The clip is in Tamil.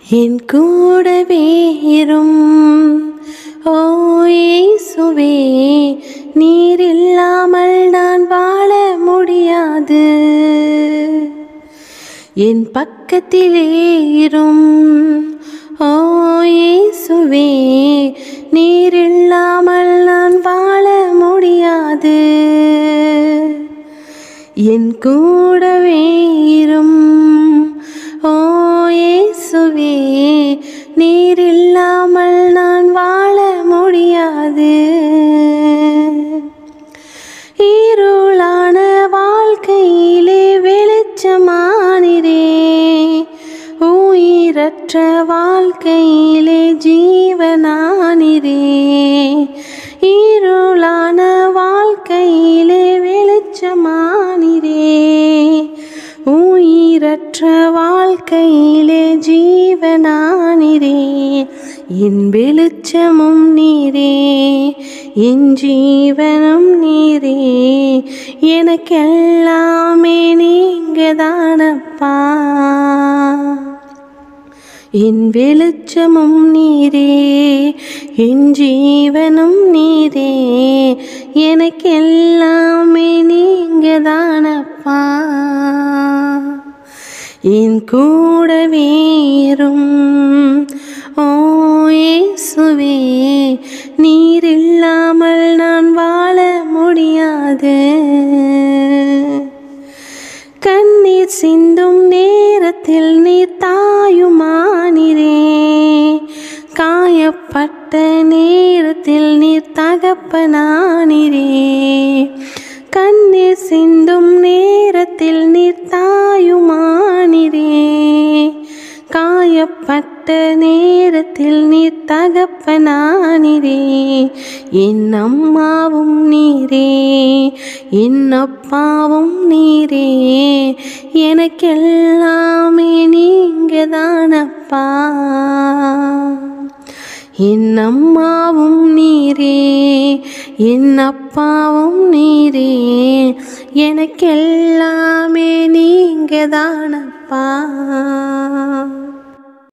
என் கூடவே இரும் ஓ இயேசுவே நீர் இல்லாமல் நான் வாழ முடியாது என் பக்கத்திலே இரும் ஓ இயேசுவே நீர் இல்லாமல் நான் வாழ முடியாது என் கூடவே இரும் ஓ இயேசுவே நீர் இல்லாமல் நான் வாழ முடியாது இருளான வாழ்க்கையிலே வெளிச்சமானிரே உயிரற்ற வாழ்க்கையிலே ஜீவனானிரே இருளான வாழ்க்கையிலே வெளிச்சமானிரே உயிரற்ற வாழ்க்கையிலே ஜீவனானிரே என் வெளிச்சமும் நீரே என் ஜீவனும் நீரே எனக்கெல்லாமே நீங்க தானப்பா என் வெளிச்சமும் நீரே என் ஜீவனும் நீரே எனக்கெல்லாமே நீங்க தானப்பா என் கூடவே இரும் ஓ இயேசுவே நீர் இல்லாமல் நான் வாழ முடியாது கண்ணீர் சிந்தும் நேரத்தில் நீர் தாயுமானிரே காயப்பட்ட நேரத்தில் நீர் தகப்பனானிரே கண்ணீர் சிந்தும் நேரத்தில் நீர் தாயுமானிரே காயப்பட்ட நேரத்தில் நீர் தகப்பனானிரே என் அம்மாவும் நீரே என் அப்பாவும் நீரே எனக்கெல்லாமே நீங்க தானப்பா என் அம்மாவும் நீரே என் அப்பாவும் நீரே எனக்கெல்லாமே நீங்க தானப்பா